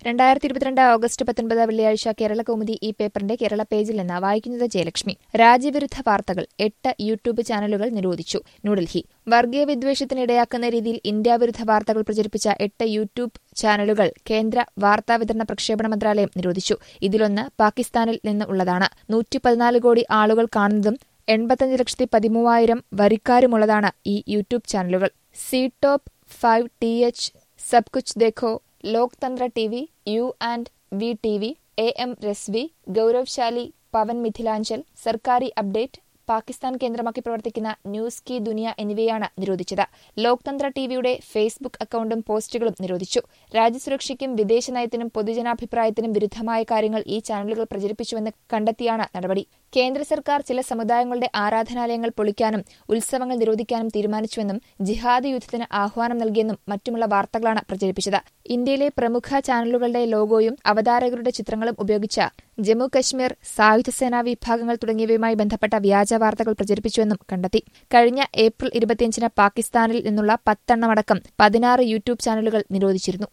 രണ്ടായിരത്തി ഇരുപത്തിരണ്ട് ഓഗസ്റ്റ് പത്തൊൻപത് വെള്ളിയാഴ്ച കേരള കൗമുദി ഈ പേപ്പറിന്റെ കേരള പേജിൽ നിന്ന് വായിക്കുന്നത് ജയലക്ഷ്മി രാജ്യവിരുദ്ധ വാർത്തകൾ എട്ട് യൂട്യൂബ് ചാനലുകൾ നിരോധിച്ചു ന്യൂഡൽഹി വർഗീയ വിദ്വേഷത്തിനിടയാക്കുന്ന രീതിയിൽ ഇന്ത്യാവിരുദ്ധ വാർത്തകൾ പ്രചരിപ്പിച്ച എട്ട് യൂട്യൂബ് ചാനലുകൾ കേന്ദ്ര വാർത്താവിതരണ പ്രക്ഷേപണ മന്ത്രാലയം നിരോധിച്ചു ഇതിലൊന്ന് പാകിസ്ഥാനിൽ നിന്ന് ഉള്ളതാണ് നൂറ്റി പതിനാല് കോടി ആളുകൾ കാണുന്നതും എൺപത്തഞ്ച് ലക്ഷത്തി പതിമൂവായിരം വരിക്കാരുമുള്ളതാണ് ഈ യൂട്യൂബ് ചാനലുകൾ C top five T H Sab Kuch Dekho Lok Tantra T V U and V T V A M Razvi Gauravshali Pawan Mithilanchal Sarkari update Pakistan കേന്ദ്രമാക്കി പ്രവർത്തിക്കുന്ന ന്യൂസ് കി ദുനിയ എന്നിവയാണ് നിരോധിച്ചത് ലോക്തന്ത്ര ടിവിയുടെ ഫേസ്ബുക്ക് അക്കൌണ്ടും പോസ്റ്റുകളും നിരോധിച്ചു രാജ്യസുരക്ഷയ്ക്കും വിദേശ നയത്തിനും പൊതുജനാഭിപ്രായത്തിനും വിരുദ്ധമായ കാര്യങ്ങൾ ഈ ചാനലുകൾ പ്രചരിപ്പിച്ചുവെന്ന് കണ്ടെത്തിയാണ് നടപടി കേന്ദ്ര സർക്കാർ ചില സമുദായങ്ങളുടെ ആരാധനാലയങ്ങൾ പൊളിക്കാനും ഉത്സവങ്ങൾ നിരോധിക്കാനും തീരുമാനിച്ചുവെന്നും ജിഹാദ് യുദ്ധത്തിന് ആഹ്വാനം നൽകിയെന്നും മറ്റുമുള്ള വാർത്തകളാണ് പ്രചരിപ്പിച്ചത് ഇന്ത്യയിലെ പ്രമുഖ ചാനലുകളുടെ ലോഗോയും അവതാരകരുടെ ചിത്രങ്ങളും ഉപയോഗിച്ച ജമ്മു കശ്മീർ സായുധസേനാ വിഭാഗങ്ങൾ തുടങ്ങിയവയുമായി ബന്ധപ്പെട്ട വ്യാജ വാർത്തകൾ പ്രചരിപ്പിച്ചുവെന്നും കണ്ടെത്തി കഴിഞ്ഞ ഏപ്രിൽ ഇരുപത്തിയഞ്ചിന് പാകിസ്ഥാനിൽ നിന്നുള്ള പത്തെണ്ണമടക്കം പതിനാറ് യൂട്യൂബ് ചാനലുകൾ നിരോധിച്ചിരുന്നു